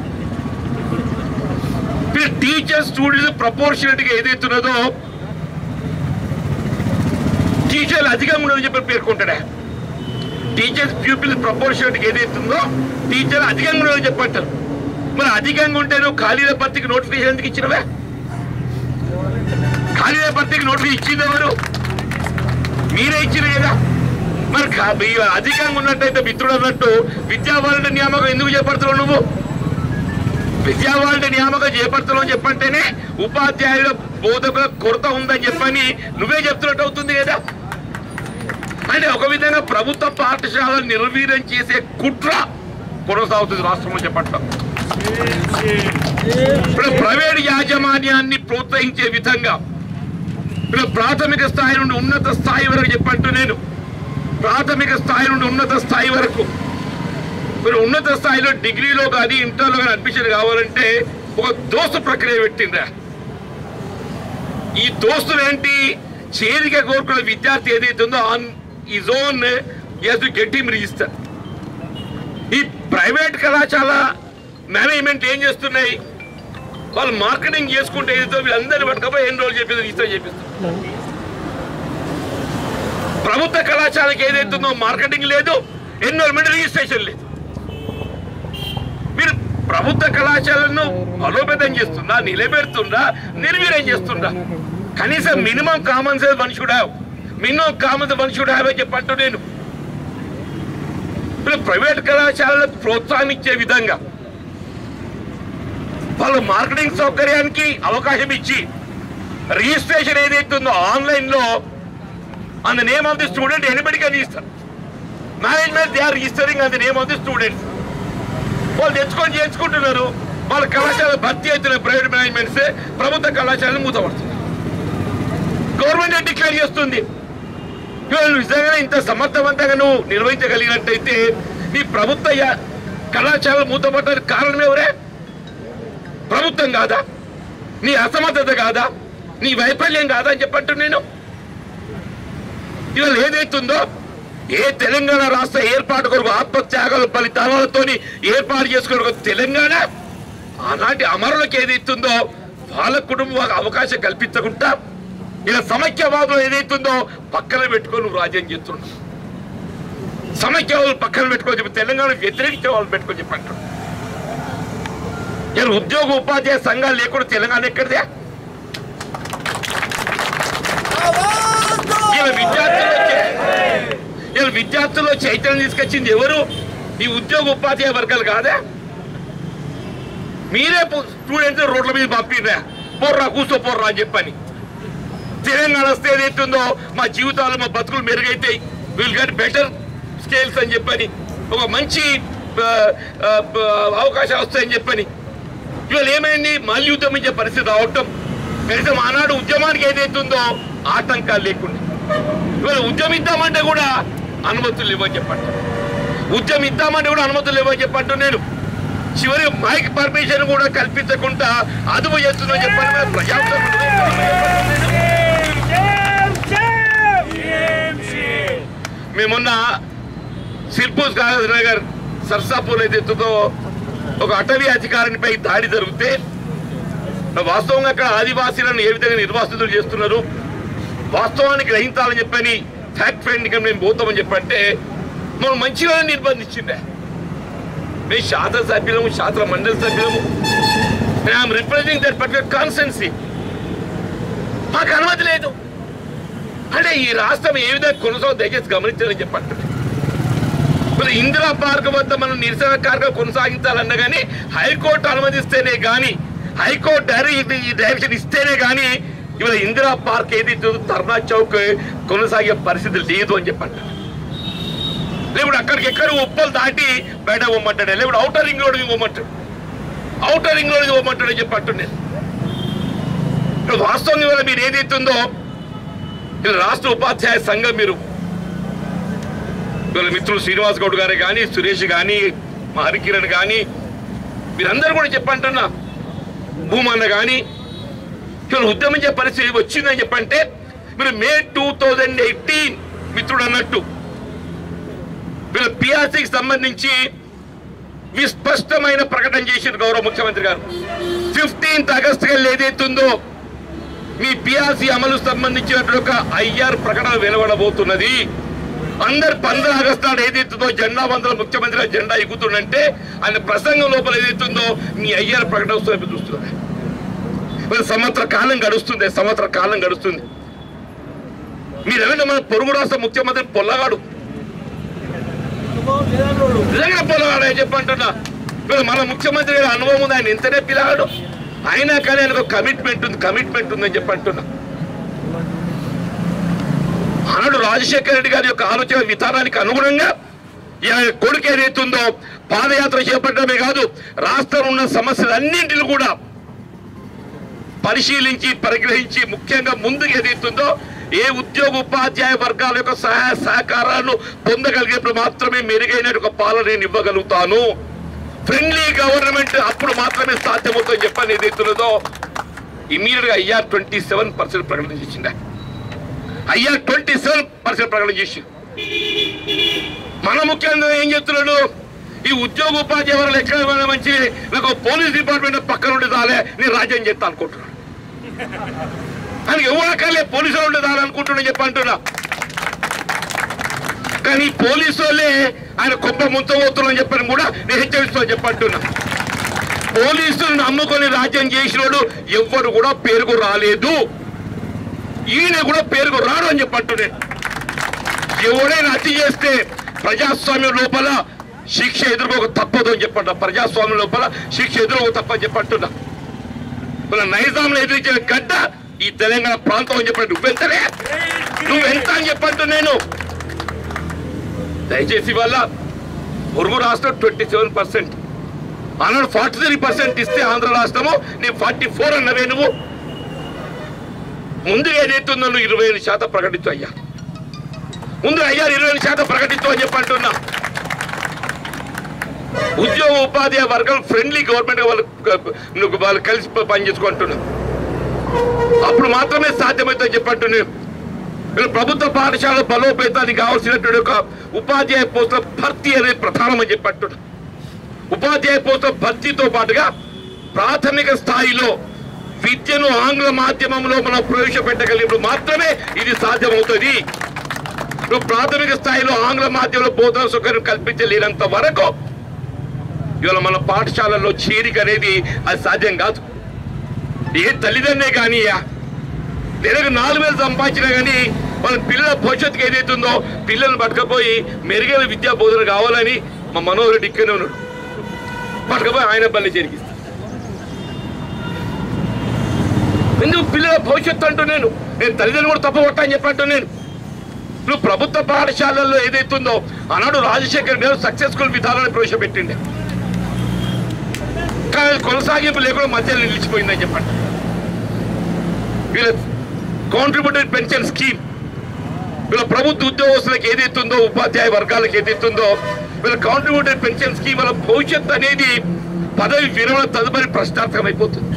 టీచర్ స్టూడెంట్స్ ప్రపోర్షనట్ గా ఏదైతున్నదో టీచర్లు అధికంగా ఉన్నదని చెప్పి పేర్కొంటాడా టీచర్స్ ప్యూపిల్ ప్రపోర్షనట్ ఏదైతుందో టీచర్ అధికంగా ఉన్నదని చెప్పంటారు మరి అధికంగా ఉంటే నువ్వు ఖాళీల భర్తీకి నోటిఫికేషన్ ఎందుకు ఇచ్చినవే ఖాళీల భర్తీకి నోటిఫికేషన్ ఇచ్చింది ఎవరు మీరే ఇచ్చింది కదా మరి ఖా- మీ అధికంగా ఉన్నట్టయితే మిత్రుడు అన్నట్టు విద్యా వాలంటీర్ నియామకం ఎందుకు చేపడుతున్నావు నువ్వు విద్యా వాలంటీర్ నియామకం చేపడుతున్నావు అని చెప్పంటేనే ఉపాధ్యాయుల బోధకుల కొరత ఉందని చెప్పని నువ్వే చెప్తున్నట్టు అవుతుంది కదా అంటే ఒక విధంగా ప్రభుత్వ పాఠశాలను నిర్వీర్యం చేసే కుట్ర కొనసాగుతుంది రాష్ట్రంలో చెప్పట్ల ఇప్పుడు ప్రైవేట్ యాజమాన్యాన్ని ప్రోత్సహించే విధంగా ఇప్పుడు ప్రాథమిక స్థాయి నుండి ఉన్నత స్థాయి వరకు చెప్పంటూ నేను ప్రాథమిక స్థాయి నుండి ఉన్నత స్థాయి వరకు మీరు ఉన్నత స్థాయిలో డిగ్రీలో కానీ ఇంటర్లో కానీ అడ్మిషన్ కావాలంటే ఒక దోస్తు ప్రక్రియ పెట్టిందా ఈ దోస్తులు ఏంటి చేరిక కోరుకున్న విద్యార్థి ఏదైతే ఉందో ఆన్ ఈ జోన్ గెట్ హిమ్ రిజిస్టర్ ఈ ప్రైవేట్ కళాశాల మేనేజ్మెంట్ ఏం చేస్తున్నాయి వాళ్ళు మార్కెటింగ్ చేసుకుంటే ఏదైతే వీళ్ళందరినీ పట్టుకపోయి ఎన్ని రోజులు చెప్పేది రిజిస్టర్ చేపిస్తారు ప్రభుత్వ కళాశాలకి ఏదైతుందో మార్కెటింగ్ లేదు ఎన్రోల్మెంట్ రిజిస్ట్రేషన్ లేదు మీరు ప్రభుత్వ కళాశాలను బలోపేతం చేస్తుందా నిలబెడుతుందా నిర్వీర్యం చేస్తుందా కనీసం minimum common sense one should have minimum common one should have అని చెప్పంటూ నేను ఇప్పుడు ప్రైవేట్ కళాశాలను ప్రోత్సాహించే విధంగా వాళ్ళు మార్కెటింగ్ సౌకర్యానికి అవకాశం ఇచ్చి రిజిస్ట్రేషన్ ఏదైతుందో ఆన్లైన్ లో on the name of the student anybody can register management they are registering on the name of the students వాళ్ళు తెచ్చుకొని చేసుకుంటున్నారు వాళ్ళ కళాశాల భర్తీ అవుతున్న ప్రైవేట్ మేనేజ్మెంట్స్ ప్రభుత్వ కళాశాలను మూతపడుతుంది గవర్నమెంట్ డిక్లేర్ చేస్తుంది ఇవాళ నువ్వు నిజంగా ఇంత సమర్థవంతంగా నువ్వు నిర్వహించగలిగినట్టయితే నీ ప్రభుత్వ యా- కళాశాలలు మూతపడడానికి కారణం ఎవరే ప్రభుత్వం కాదా నీ అసమర్థత కాదా నీ వైఫల్యం కాదా అని చెప్పంటు నేను ఇవాళ ఏదైతుందో ఏ తెలంగాణ రాష్ట్ర ఏర్పాటు కొరకు ఆత్మత్యాగాల ఫలితాలతోని ఏర్పాటు చేసుకున్న ఒక తెలంగాణ ఆనాటి అమరులకు ఏదైతుందో వాళ్ళ కుటుంబం అవకాశం కల్పించకుండా ఇలా సమైక్యవాదం ఏదైతుందో పక్కన పెట్టుకొని నువ్వు రాజ్యం చేస్తున్నావు సమైక్యవాదులు పక్కన పెట్టుకొని చెప్పి తెలంగాణ వ్యతిరేకించే వాళ్ళు పెట్టుకొని చెప్పంటారు ఇలా ఉద్యోగ ఉపాధ్యాయ సంఘాలు లేకుండా తెలంగాణ ఎక్కడిదే ఇలా విద్యార్థుల్లో చే- ఇలా విద్యార్థుల్లో చైతన్యం తీసుకొచ్చింది ఎవరు ఈ ఉద్యోగ ఉపాధ్యాయ వర్గాలు కాదా మీరే స్టూడెంట్స్ రోడ్ల మీద పంపిర్రా పోర్రా కూర్చో పోర్రా అని చెప్పని తెలంగాణ వస్తే ఏదైతుందో మా జీవితాలు మా బతుకులు మెరుగైతాయి విల్ గెట్ బెటర్ స్కేల్స్ అని చెప్పని ఒక మంచి ఆ, ఆ, ఆ, అవకాశాలు వస్తాయని చెప్పని ఇవాళ ఏమైంది మళ్ళీ ఉద్యమించే పరిస్థితి రావటం కనీసం ఆనాడు ఉద్యమానికి ఏదైతుందో ఆటంకాలు లేకుండా ఇవాళ ఉద్యమిద్దామంటే కూడా అనుమతులు ఇవ్వని చెప్పండి ఉద్యమిద్దామంటే కూడా అనుమతులు ఇవ్వని చెప్పంటూ నేను చివరి మైక్ పర్మిషన్ కూడా కల్పించకుండా అదుపు చేస్తుందని చెప్పండి ప్రజాప్రభుత్వం మేమున్న సిర్పూస్ కాగజ్ నగర్ సర్సాపూర్ ఏదైతుందో ఒక అటవీ అధికారినిపై దాడి జరిగితే వాస్తవంగా అక్కడ ఆదివాసీలను ఏ విధంగా నిర్వాసితులు చేస్తున్నారు వాస్తవానికి గ్రహించాలని చెప్పని ఫ్యాక్ట్ ఫైండింగ్ మేము పోతామని చెప్పంటే మనం మంచిగా నిర్బంధించిండే మేము శాస్త్ర సభ్యులము శాస్త్ర మండలి సభ్యులము I'm representing that particular constituency మాకు అనుమతి లేదు అంటే ఈ రాష్ట్రం ఏ విధంగా కొనసాగు దయచేసి గమనించాలని చెప్పండి మరి ఇందిరా పార్క్ వద్ద మనం నిరసన కార్యక్రమం కొనసాగించాలన్నా కానీ హైకోర్టు అనుమతిస్తేనే కానీ హైకోర్టు డైరెక్ట్ ఈ డైరెక్షన్ ఇస్తేనే కానీ ఇవాళ ఇందిరా పార్క్ ఏది ధర్నా చౌక్ కొనసాగే పరిస్థితి లేదు అని చెప్పండి లేకపోతే అక్కడికి ఎక్కడ ఉప్పలు దాటి బయట పోమంటాడు లేకపోతే అవుటర్ రింగ్ రోడ్కి పోమంటాడు అవుటర్ రింగ్ రోడ్కి పోమంటాడు అని చెప్పి అంటున్నాను ఇప్పుడు వాస్తవం ఇవాళ మీరు ఏదైతుందో ఇది రాష్ట్ర ఉపాధ్యాయ సంఘం మీరు ఇవాళ మిత్రులు శ్రీనివాస్ గౌడ్ గారే కానీ సురేష్ కానీ మా హరికిరణ్ కానీ మీరందరూ కూడా చెప్పంటున్నా భూమన్న కానీ ఇవాళ ఉద్యమించే పరిస్థితి వచ్చిందని చెప్పంటే మీరు మే టూ థౌజండ్ ఎయిటీన్ మిత్రుడు అన్నట్టు వీళ్ళ పిఆర్సీకి సంబంధించి విస్పష్టమైన ప్రకటన చేసింది గౌరవ ముఖ్యమంత్రి గారు ఫిఫ్టీన్త్ ఆగస్ట్ గా ఏదైతుందో మీ పిఆర్సీ అమలు సంబంధించినటువంటి ఒక ఐఆర్ ప్రకటన వెలువడబోతున్నది అందరు పంద్ర ఆగస్టు నాడు ఏదైతుందో జెండా వందల ముఖ్యమంత్రి గారు జెండా ఎగుతుందంటే ఆయన ప్రసంగం లోపల ఏదైతుందో మీ ఐఆర్ ప్రకటన వస్తుంది చూస్తుంది మరి సంవత్సర కాలం గడుస్తుంది సంవత్సర కాలం గడుస్తుంది మీరు ఏమైనా మన పొరుగు రాష్ట్ర ముఖ్యమంత్రి పొల్లగాడు నిజంగా పొల్లగాడు అని చెప్పంటున్నా ఇప్పుడు మన ముఖ్యమంత్రి గారి అనుభవం ఉంది ఆయన ఇంతనే పిల్లగాడు అయినా కానీ ఆయనకు కమిట్మెంట్ ఉంది కమిట్మెంట్ ఉందని చెప్పి అంటున్నా ఆనాడు రాజశేఖర రెడ్డి గారి యొక్క ఆలోచన విధానానికి అనుగుణంగా ఈ ఆయన కొడుకు ఏదైతుందో పాదయాత్ర చేపట్టడమే కాదు రాష్ట్రంలో ఉన్న సమస్యలన్నింటిని కూడా పరిశీలించి పరిగ్రహించి ముఖ్యంగా ముందుకు ఏదైతుందో ఏ ఉద్యోగ ఉపాధ్యాయ వర్గాల యొక్క సహాయ సహకారాలు పొందగలిగినప్పుడు మాత్రమే మెరుగైన ఒక పాలన నేను ఇవ్వగలుగుతాను ఫ్రెండ్లీ గవర్నమెంట్ అప్పుడు మాత్రమే సాధ్యమవుతుందని చెప్పని ఏదైతున్నదో ఇమీడియట్ గా ఐఆర్ ట్వంటీ సెవెన్ పర్సెంట్ ప్రకటన చేసిండే ఐఆర్ ట్వంటీ సెవెన్ పర్సెంట్ ప్రకటన చేసి మన ముఖ్యంగా ఏం చెప్తున్నాడు ఈ ఉద్యోగ ఉపాధ్యాయ వర్గాలు ఎక్కడ పోయినా మంచిది నాకు పోలీస్ డిపార్ట్మెంట్ పక్కన ఉండి చాలే నేను రాజ్యం చేస్తా అనుకుంటున్నాడు అని ఎవరకలే పోలీసులు ఉండి చాలు అనుకుంటున్నా చెప్పి అంటున్నా కానీ పోలీసు వాళ్ళే ఆయన కొంప ముంచబోతున్నారని చెప్పని కూడా నేను హెచ్చరిస్తూ చెప్పంటున్నా పోలీసులను నమ్ముకొని రాజ్యం చేసినోడు ఎవ్వరు కూడా పేరుకు రాలేదు ఈయన కూడా పేరుకు రాడు అని చెప్పంటున్నాను ఎవరైనా హత్య చేస్తే ప్రజాస్వామ్యం లోపల శిక్ష ఎదుర్కోక తప్పదు అని చెప్పండి ప్రజాస్వామ్యం లోపల శిక్ష ఎదుర్కోక తప్పని చెప్పంటున్నా మన నైజాంలో ఎదిరించిన గడ్డ ఈ తెలంగాణ ప్రాంతం అని చెప్పండి నువ్వెంతనే నువ్వెంత అని చెప్పంటు నేను దయచేసి వల్ల పొరుగు రాష్ట్రం ట్వంటీ సెవెన్ పర్సెంట్ ఆనాడు ఫార్టీ త్రీ పర్సెంట్ ఇస్తే ఆంధ్ర రాష్ట్రము నీ ఫార్టీ ఫోర్ అన్నవే నువ్వు ముందు ఏదైతుందో నువ్వు ఇరవై ఐదు శాతం ప్రకటించు అయ్యా ముందు అయ్యా ఇరవై ఐదు శాతం ప్రకటించు అని చెప్పి అంటున్నా ఉద్యోగ ఉపాధ్యాయ వర్గం ఫ్రెండ్లీ గవర్నమెంట్ వాళ్ళు నువ్వు వాళ్ళు కలిసి ప- పనిచేసుకుంటున్నా అప్పుడు మాత్రమే సాధ్యమవుతుందని చెప్పంటున్నాను వీళ్ళు ప్రభుత్వ పాఠశాల బలోపేతానికి కావాల్సినటువంటి ఒక ఉపాధ్యాయ పోస్టుల భర్తీ అనేది ప్రధానమని చెప్పంటున్నా ఉపాధ్యాయ పోస్టుల భర్తీతో పాటుగా ప్రాథమిక స్థాయిలో విద్యను ఆంగ్ల మాధ్యమంలో మనం ప్రవేశపెట్టగలిగినప్పుడు మాత్రమే ఇది సాధ్యమవుతుంది నువ్వు ప్రాథమిక స్థాయిలో ఆంగ్ల మాధ్యమంలో బోధన సౌకర్యం కల్పించలేనంత వరకు ఇవాళ మన పాఠశాలల్లో చేరిక అనేది అది సాధ్యం కాదు ఏ తల్లిదండ్రే కానీ నెలకు నాలుగు వేలు సంపాదించినా కానీ వాళ్ళ పిల్లల భవిష్యత్తుకి ఏదైతుందో పిల్లల్ని పట్టుకపోయి మెరుగైన విద్యా బోధన కావాలని మా మనోహర్ రెడ్డి ఇక్కడే ఉన్నాడు పట్టుకపోయి ఆయన బల్లి జరిగిస్తాను ఎందుకు పిల్లల భవిష్యత్తు అంటూ నేను నేను తల్లిదండ్రులు కూడా తప్పబట్టా అని చెప్పంటూ నేను నువ్వు ప్రభుత్వ పాఠశాలల్లో ఏదైతుందో ఆనాడు రాజశేఖర్ గారు సక్సెస్ఫుల్ విధానాన్ని ప్రవేశపెట్టిండే కానీ అది కొనసాగింపు లేకుండా మధ్యలో నిలిచిపోయిందని చెప్పండి వీళ్ళ కాంట్రిబ్యూటెడ్ పెన్షన్ స్కీమ్ వీళ్ళ ప్రభుత్వ ఉద్యోగస్తులకు ఏదైతుందో ఉపాధ్యాయ వర్గాలకు ఏదైతుందో వీళ్ళ కాంట్రిబ్యూటెడ్ పెన్షన్ స్కీమ్ వాళ్ళ భవిష్యత్తు అనేది పదవి విరమణ తదుపరి ప్రశ్నార్థకం అయిపోతుంది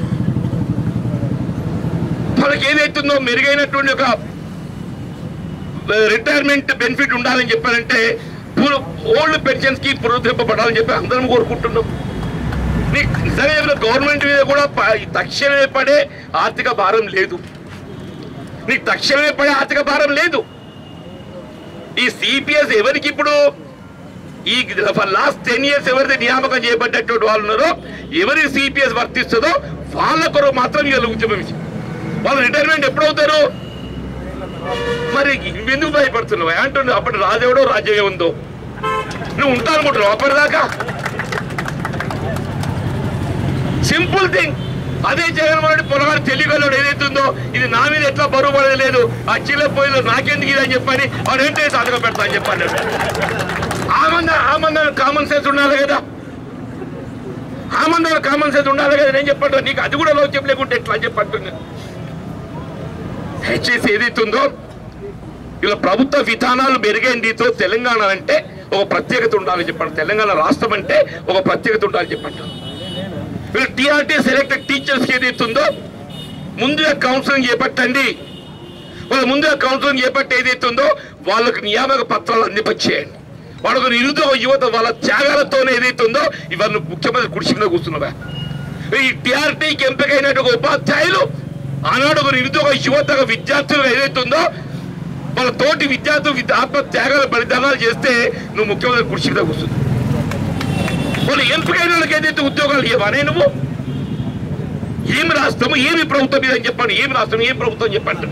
వాళ్ళకి ఏదైతుందో మెరుగైనటువంటి ఒక రిటైర్మెంట్ బెనిఫిట్ ఉండాలని చెప్పారంటే ఓల్డ్ పెన్షన్స్ కి పునరుద్ధరింపబడాలని చెప్పి అందరం కోరుకుంటున్నాం నీకు నిజంగా గవర్నమెంట్ మీద కూడా ప- తక్షణమే పడే ఆర్థిక భారం లేదు నీకు తక్షణమే పడే ఆర్థిక భారం లేదు ఈ సిపిఎస్ ఎవరికి ఇప్పుడు ఈ లాస్ట్ టెన్ ఇయర్స్ ఎవరైతే నియామకం చేయబడ్డటువంటి వాళ్ళు ఉన్నారో ఎవరి సిపిఎస్ వర్తిస్తుందో వాళ్ళ కొరకు మాత్రం ఇవాళ ఉద్యమించి వాళ్ళు రిటైర్మెంట్ ఎప్పుడవుతారు మరి ఎందుకు భయపడుతున్నావు అంటున్నావు అప్పటి రాజెవడో రాజ్యం ఉందో నువ్వు ఉంటా అనుకుంటున్నావు అప్పటిదాకా సింపుల్ థింగ్ అదే జగన్మోహన్ రెడ్డి పొలగాడు తెలియగలడు ఏదైతుందో ఇది నా మీద ఎట్లా బరువు పడేది లేదు ఆ చిల్ల పోయిలో నాకెందుకు ఇది అని చెప్పని వాడు ఏంటో సంతకం పెడతా అని చెప్పాను ఆ మంది ఆ మంది కామన్ సెన్స్ ఉండాలి కదా ఆ మంది కామన్ సెన్స్ ఉండాలి కదా నేను చెప్పండి నీకు అది కూడా లోచం లేకుంటే ఎట్లా అని చెప్పంటున్నా హెచ్ఎస్ ఏదైతుందో ఇలా ప్రభుత్వ విధానాలు మెరుగైందితో తెలంగాణ అంటే ఒక ప్రత్యేకత ఉండాలని చెప్పండి తెలంగాణ రాష్ట్రం అంటే ఒక ప్రత్యేకత ఉండాలని చెప్పండి వీళ్ళు టీఆర్టీ సెలెక్టెడ్ టీచర్స్కి ఏదైతుందో ముందుగా కౌన్సిలింగ్ చేపట్టండి వాళ్ళ ముందుగా కౌన్సిలింగ్ చేపట్టి ఏదైతుందో వాళ్ళకు నియామక పత్రాలు అందిపచ్చేయండి వాళ్ళకు నిరుద్యోగ యువత వాళ్ళ త్యాగాలతోనే ఏదైతుందో ఇవన్నీ ముఖ్యమంత్రి కుర్చీ మీద కూర్చున్నవా ఈ టీఆర్టీకి ఎంపికైనటువంటి ఉపాధ్యాయులు ఆనాడు ఒక నిరుద్యోగ యువత విద్యార్థులు ఏదైతుందో వాళ్ళ తోటి విద్యార్థులు విద్య- ఆత్మ త్యాగాలు బలిదానాలు చేస్తే నువ్వు ముఖ్యమంత్రి కుర్చీ మీద కూర్చుంది వాళ్ళు ఎంపికైన వాళ్ళకి ఏదైతే ఉద్యోగాలు ఇవ్వనే నువ్వు ఏమి రాష్ట్రము ఏమి ప్రభుత్వం మీద చెప్పండి ఏమి రాష్ట్రం ఏం ప్రభుత్వం చెప్పండి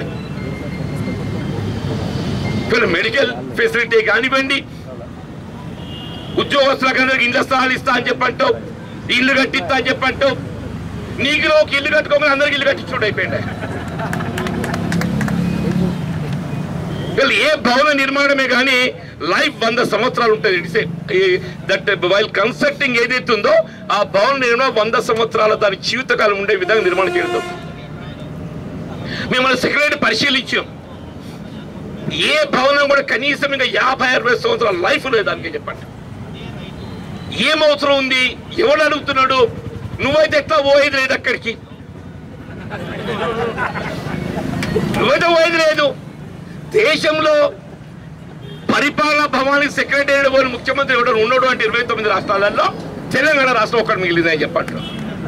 వీళ్ళు మెడికల్ ఫెసిలిటీ కానివ్వండి ఉద్యోగస్తులకు అందరికి ఇళ్ళ స్థలాలు ఇస్తా అని చెప్పంటావు ఇల్లు కట్టిస్తా అని చెప్పంటావు నీకు ఒక ఇల్లు కట్టుకోమని అందరికి ఇల్లు కట్టించుకోవడం అయిపోయింది వీళ్ళు ఏ భవన నిర్మాణమే కానీ లైఫ్ వంద సంవత్సరాలు ఉంటుంది ఇట్స్ దట్ వైల్ కన్స్ట్రక్టింగ్ ఏదైతే ఉందో ఆ భవన నిర్మాణం వంద సంవత్సరాల దాని జీవితకాలం ఉండే విధంగా నిర్మాణం చేయడం మిమ్మల్ని సెక్రటరీ పరిశీలించాం ఏ భవనం కూడా కనీసం ఇంకా యాభై అరవై సంవత్సరాల లైఫ్ లేదు దానికి చెప్పండి ఏం అవసరం ఉంది ఎవడు అడుగుతున్నాడు నువ్వైతే ఎట్లా పోయేది లేదు అక్కడికి నువ్వైతే పోయేది లేదు దేశంలో పరిపాలనా భవానికి సెక్రటరీ వాళ్ళు ముఖ్యమంత్రి ఎవరు ఉండడు అంటే ఇరవై తొమ్మిది రాష్ట్రాలలో తెలంగాణ రాష్ట్రం ఒకటి మిగిలిందని చెప్పండి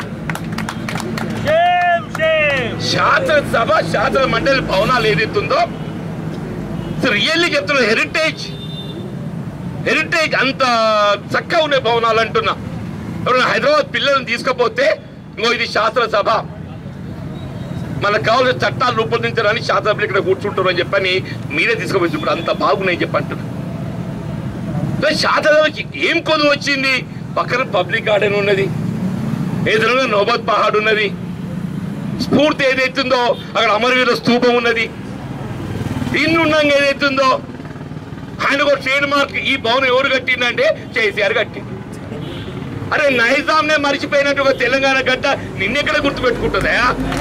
శాసనసభ శాసన మండలి భవనాలు ఏదైతుందో రియల్లీ చెప్తున్నా హెరిటేజ్ హెరిటేజ్ అంత చక్కగా ఉండే భవనాలు అంటున్నా ఎవరైనా హైదరాబాద్ పిల్లల్ని తీసుకపోతే ఇంకో ఇది శాసనసభ మనకు కావాల్సిన చట్టాలు రూపొందించడానికి శాసనసభ్యులు ఇక్కడ కూర్చుంటారు అని చెప్పని మీరే తీసుకుపోయి ఇప్పుడు అంత బాగున్నాయి చెప్పంటున్నా మరి శాసనసభకి ఏం కొను వచ్చింది పక్కన పబ్లిక్ గార్డెన్ ఉన్నది ఎదురుగా నోబత్ పహాడ్ ఉన్నది స్ఫూర్తి ఏదైతుందో అక్కడ అమరవీర స్తూపం ఉన్నది ఇన్ని ఉన్నాక ఏదైతుందో ఆయన ఒక ట్రేడ్ మార్క్ ఈ భవనం ఎవరు కట్టిందంటే కేసీఆర్ కట్టింది అరే నైజాంనే మర్చిపోయినట్టు ఒక తెలంగాణ గడ్డ నిన్నెక్కడ గుర్తుపెట్టుకుంటుందా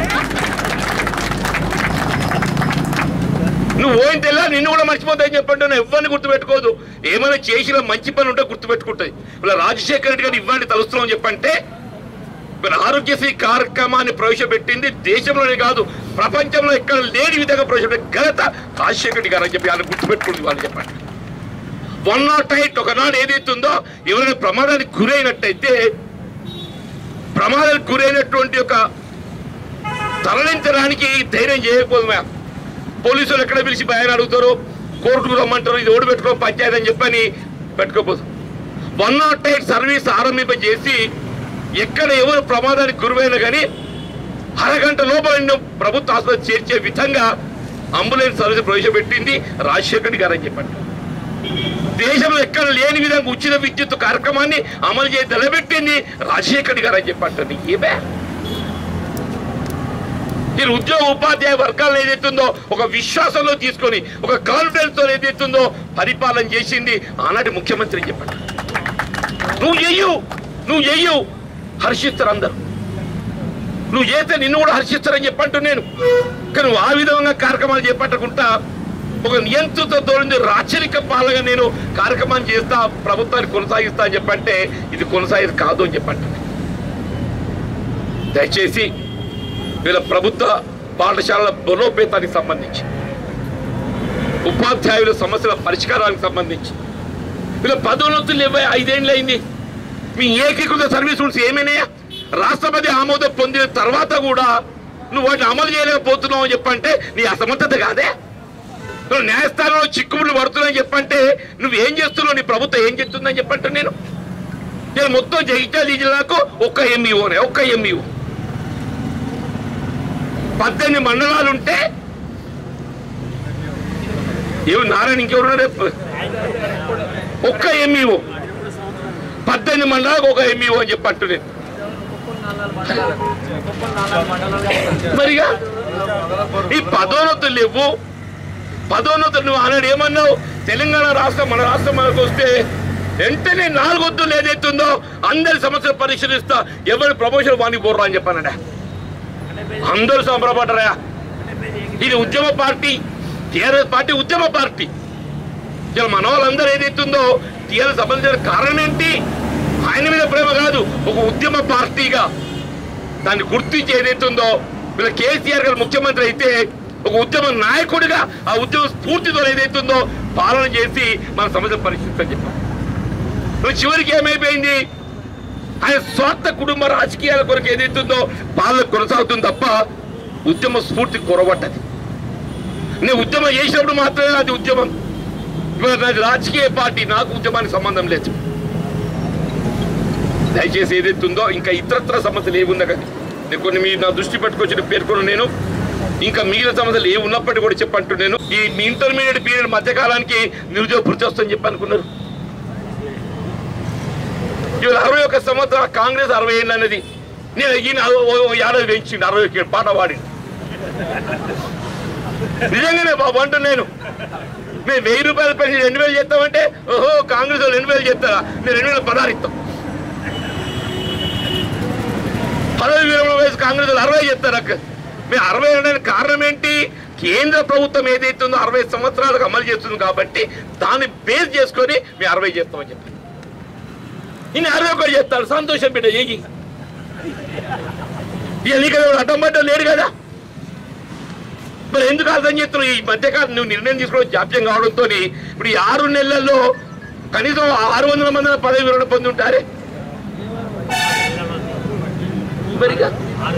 నువ్వు పోయిన తెల్ల నిన్ను కూడా మర్చిపోతాయని చెప్పంటే ఎవరిని గుర్తుపెట్టుకోదు ఏమైనా చేసిన మంచి పని ఉంటే గుర్తుపెట్టుకుంటుంది ఇలా రాజశేఖర రెడ్డి గారు ఇవ్వండి తలుస్తున్నాం చెప్పంటే మరి ఆరోగ్యశ్రీ కార్యక్రమాన్ని ప్రవేశపెట్టింది దేశంలోనే కాదు ప్రపంచంలో ఎక్కడ లేని విధంగా ప్రవేశపెట్టిన ఘనత రాజశేఖర రెడ్డి గారు అని చెప్పి ఆయన గుర్తుపెట్టుకుంది వాళ్ళు చెప్పండి వన్ నాట్ ఎయిట్ ఒకనాడు ఏదైతుందో ఎవరైనా ప్రమాదానికి గురైనట్టయితే ప్రమాదానికి గురైనటువంటి ఒక తరలించడానికి ధైర్యం చేయకపోదు మ్యామ్ పోలీసులు ఎక్కడ పిలిచి భయాన్ని అడుగుతారు కోర్టుకు రమ్మంటారు ఇది ఓడి పెట్టుకో పంచాయతీ అని చెప్పని పెట్టుకోపోదు వన్ నాట్ ఎయిట్ సర్వీస్ ఆరంభింపజేసి ఎక్కడ ఎవరు ప్రమాదానికి గురైనా కానీ అరగంట లోపల నిన్ను ప్రభుత్వ ఆసుపత్రి చేర్చే విధంగా అంబులెన్స్ సర్వీస్ ప్రవేశపెట్టింది రాజశేఖర్ రెడ్డి గారు అని చెప్పండి దేశంలో ఎక్కడ లేని విధంగా ఉచిత విద్యుత్ కార్యక్రమాన్ని అమలు చేసి నిలబెట్టింది రాజశేఖర్ రెడ్డి గారు అని చెప్పండి ఏమే మీరు ఉద్యోగ ఉపాధ్యాయ వర్గాలను ఏదైతుందో ఒక విశ్వాసంలో తీసుకొని ఒక కాన్ఫిడెన్స్ తో ఏదైతుందో పరిపాలన చేసింది ఆనాటి ముఖ్యమంత్రి అని చెప్పండి నువ్వు చెయ్యు నువ్వు చెయ్యు హర్షిస్తారు అందరు నువ్వు చేస్తే నిన్ను కూడా హర్షిస్తారని చెప్పంటూ నేను కానీ నువ్వు ఆ విధంగా కార్యక్రమాలు చేపట్టకుండా ఒక నియంత్రిత తోడింది రాచరిక పాలన నేను కార్యక్రమాన్ని చేస్తా ప్రభుత్వాన్ని కొనసాగిస్తా అని చెప్పంటే ఇది కొనసాగేది కాదు అని చెప్పండి దయచేసి వీళ్ళ ప్రభుత్వ పాఠశాలల బలోపేతానికి సంబంధించి ఉపాధ్యాయుల సమస్యల పరిష్కారానికి సంబంధించి వీళ్ళ పదోన్నతులు ఇరవై ఐదేళ్ళు అయింది మీ ఏకీకృత సర్వీస్ రూల్స్ ఏమైనాయా రాష్ట్రపతి ఆమోదం పొందిన తర్వాత కూడా నువ్వు వాటిని అమలు చేయలేకపోతున్నావు అని చెప్పంటే నీ అసమర్థత కాదే నువ్వు న్యాయస్థానంలో చిక్కుముళ్ళు పడుతున్నావు చెప్పంటే నువ్వు ఏం చేస్తున్నావు నీ ప్రభుత్వం ఏం చేస్తుందని చెప్పంటే నేను నేను మొత్తం జగిత్యాల జిల్లాకు ఒక్క ఎంఈఓనే ఒక్క ఎంఈఓ పద్దెనిమిది మండలాలు ఉంటే ఏమి నారాయణ ఇంకెవరు రేపు ఒక్క ఎంఈఓ పద్దెనిమిది మండలాలకు ఒక ఎంఈఓ అని చెప్పి అంటున్నాను మరిగా ఈ పదోన్నతులు లేవు పదోన్నతులు నువ్వు ఆనాడు ఏమన్నావు తెలంగాణ రాష్ట్రం మన రాష్ట్రం మనకు వస్తే వెంటనే నాలుగొద్దులు ఏదైతుందో అందరి సమస్యలు పరిశీలిస్తా ఎవరి ప్రమోషన్ వానికి పోర్రా అని చెప్పానడా అందరూ సంబరపడ్డరా ఇది ఉద్యమ పార్టీ టీఆర్ఎస్ పార్టీ ఉద్యమ పార్టీ ఇలా మన వాళ్ళందరూ ఏదైతుందో టీఆర్ఎస్ సంబంధించిన కారణం ఏంటి ఆయన మీద ప్రేమ కాదు ఒక ఉద్యమ పార్టీగా దాన్ని గుర్తించి ఏదైతుందో వీళ్ళ కేసీఆర్ గారు ముఖ్యమంత్రి అయితే ఒక ఉద్యమ నాయకుడిగా ఆ ఉద్యమ స్ఫూర్తితో ఏదైతుందో పాలన చేసి మన సమస్య పరిస్థితి చెప్పాం ఇప్పుడు చివరికి ఏమైపోయింది ఆయన స్వార్థ కుటుంబ రాజకీయాల కొరకు ఏదైతుందో పాలన కొనసాగుతుంది తప్ప ఉద్యమ స్ఫూర్తి కొరబట్టది నేను ఉద్యమం చేసినప్పుడు మాత్రమే అది ఉద్యమం ఇవాళ నాది రాజకీయ పార్టీ నాకు ఉద్యమానికి సంబంధం లేదు దయచేసి ఏదైతుందో ఇంకా ఇతరత్ర సమస్యలు ఏమున్నా కానీ నేను కొన్ని మీ నా దృష్టి పెట్టుకొచ్చిన పేర్కొన్న నేను ఇంకా మిగిలిన సమస్యలు ఏ ఉన్నప్పటికీ కూడా చెప్పంటున్నాను ఈ మీ ఇంటర్మీడియట్ పీరియడ్ మధ్యకాలానికి నిరుద్యోగ భృతి వస్తుందని చెప్పి అనుకున్నారు ఇవాళ అరవై ఒక్క సంవత్సరాల కాంగ్రెస్ అరవై ఏళ్ళు అనేది నేను ఈయన ఓ- ఓ ఏడాది పెంచిండు అరవై ఒక్క ఏళ్ళు పాట పాడిండు నిజంగానే బాబు అంటున్నాను నేను మేము వెయ్యి రూపాయలు పెంచి రెండు వేలు చేస్తామంటే ఓహో కాంగ్రెస్ వాళ్ళు రెండు వేలు చేస్తారా నేను రెండు వేల పదహారు ఇస్తాం పదవి విరమణ వయసు కాంగ్రెస్ వాళ్ళు అరవై చేస్తారు అక్క మేము అరవై అనడానికి కారణం ఏంటి కేంద్ర ప్రభుత్వం ఏదైతే ఉందో అరవై సంవత్సరాలకు అమలు చేస్తుంది కాబట్టి దాన్ని బేస్ చేసుకొని మేము అరవై చేస్తామని చెప్పి ఈయన అరవై ఒకటి చేస్తాడు సంతోషం బిడ్డ ఏగి ఇక నీకు ఎవడు అడ్డం పడ్డ లేడు కదా మరి ఎందుకు అర్థం చేస్తున్నావు ఈ మధ్యకాలం నువ్వు నిర్ణయం తీసుకోవడం జాప్యం కావడంతో ఇప్పుడు ఈ ఆరు నెలల్లో కనీసం ఆరు వందల మంది పదవి విరమణ పొంది ఉంటారే మరిగా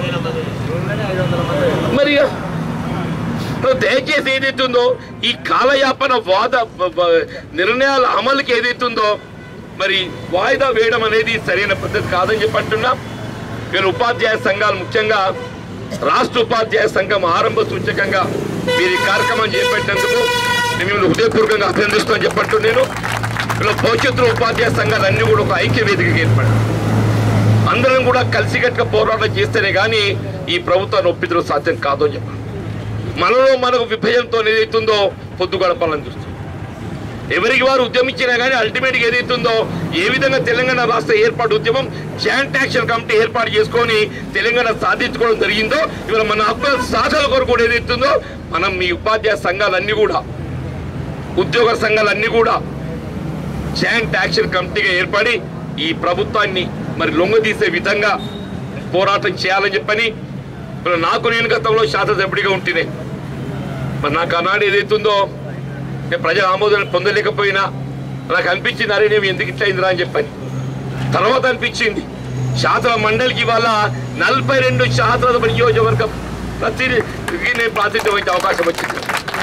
మరిగా నువ్వు దయచేసి ఏదైతుందో ఈ కాలయాపన వాద వ- వ- నిర్ణయాల అమలుకి ఏదైతుందో మరి వాయిదా వేయడం అనేది సరైన పద్ధతి కాదని చెప్పి అంటున్నా వీళ్ళు ఉపాధ్యాయ సంఘాలు ముఖ్యంగా రాష్ట్ర ఉపాధ్యాయ సంఘం ఆరంభ సూచకంగా మీరు ఈ కార్యక్రమం చేపట్టినందుకు నేను మిమ్మల్ని హృదయపూర్వకంగా అభినందిస్తామని చెప్పట్టు నేను వీళ్ళ భవిష్యత్తులో ఉపాధ్యాయ సంఘాలు అన్ని కూడా ఒక ఐక్య వేదికగా ఏర్పడాయి అందరం కూడా కలిసికట్టుగా పోరాటం చేస్తేనే కానీ ఈ ప్రభుత్వాన్ని ఒప్పించడం సాధ్యం కాదు అని చెప్పాను మనలో మనకు విభజనతో ఏదైతుందో పొద్దు గడపాలని చూస్తాం ఎవరికి వారు ఉద్యమించినా కానీ అల్టిమేట్గా ఏదైతుందో ఏ విధంగా తెలంగాణ రాష్ట్ర ఏర్పాటు ఉద్యమం జాయింట్ యాక్షన్ కమిటీ ఏర్పాటు చేసుకొని తెలంగాణ సాధించుకోవడం జరిగిందో ఇవాళ మన హక్కుల సాధన కొరకు కూడా ఏదైతుందో మనం మీ ఉపాధ్యాయ సంఘాలన్నీ కూడా ఉద్యోగ సంఘాలన్నీ కూడా జాయింట్ యాక్షన్ కమిటీగా ఏర్పడి ఈ ప్రభుత్వాన్ని మరి లొంగదీసే విధంగా పోరాటం చేయాలని చెప్పని మరి నాకు నేను గతంలో శాసనసభ్యుడిగా ఉంటేనే మరి నాకు ఆనాడు ఏదైతుందో నేను ప్రజల ఆమోదం పొందలేకపోయినా నాకు అనిపించింది అరే నేను ఎందుకు ఇట్లా అయిందిరా అని చెప్పని తర్వాత అనిపించింది శాసన మండలికి ఇవాళ నలభై రెండు శాసన నియోజకవర్గం ప్రతి నేను ప్రాతినిధ్యం వహించే అవకాశం వచ్చింది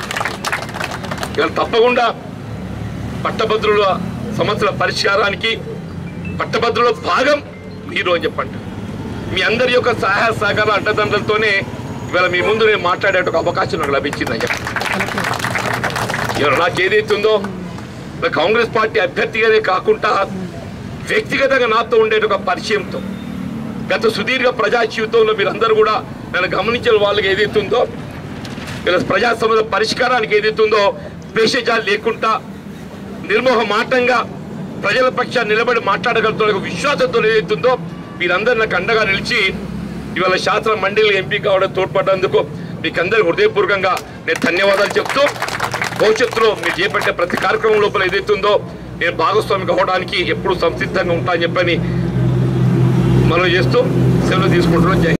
ఇవాళ తప్పకుండా పట్టభద్రుల సమస్యల పరిష్కారానికి పట్టభద్రుల భాగం మీరు అని చెప్పండి మీ అందరి యొక్క సహాయ సహకార అడ్డదండలతోనే ఇవాళ మీ ముందు నేను మాట్లాడే ఒక అవకాశం నాకు లభించిందని చెప్పి ఇవాళ నాకు ఏదైతే ఉందో నా కాంగ్రెస్ పార్టీ అభ్యర్థిగానే కాకుండా వ్యక్తిగతంగా నాతో ఉండే ఒక పరిచయంతో గత సుదీర్ఘ ప్రజా జీవితంలో మీరందరూ కూడా నన్ను గమనించిన వాళ్ళకి ఏదైతే ఉందో ఇలా ప్రజా సమస్యల పరిష్కారానికి ఏదైతే ఉందో భేషజాలు లేకుండా నిర్మోహమాటంగా ప్రజల పక్షాన్ని నిలబడి మాట్లాడగలుగుతున్న ఒక విశ్వాసంతో ఏదైతుందో మీరందరూ నాకు అండగా నిలిచి ఇవాళ శాసన మండలి ఎంపీ కావడం తోడ్పడ్డందుకు మీకు అందరి హృదయపూర్వకంగా నేను ధన్యవాదాలు చెప్తూ భవిష్యత్తులో మీరు చేపట్టే ప్రతి కార్యక్రమం లోపల ఏదైతుందో నేను భాగస్వామి కావడానికి ఎప్పుడు సంసిద్ధంగా ఉంటానని చెప్పని మనం చేస్తూ సెలవు తీసుకుంటున్నాం జై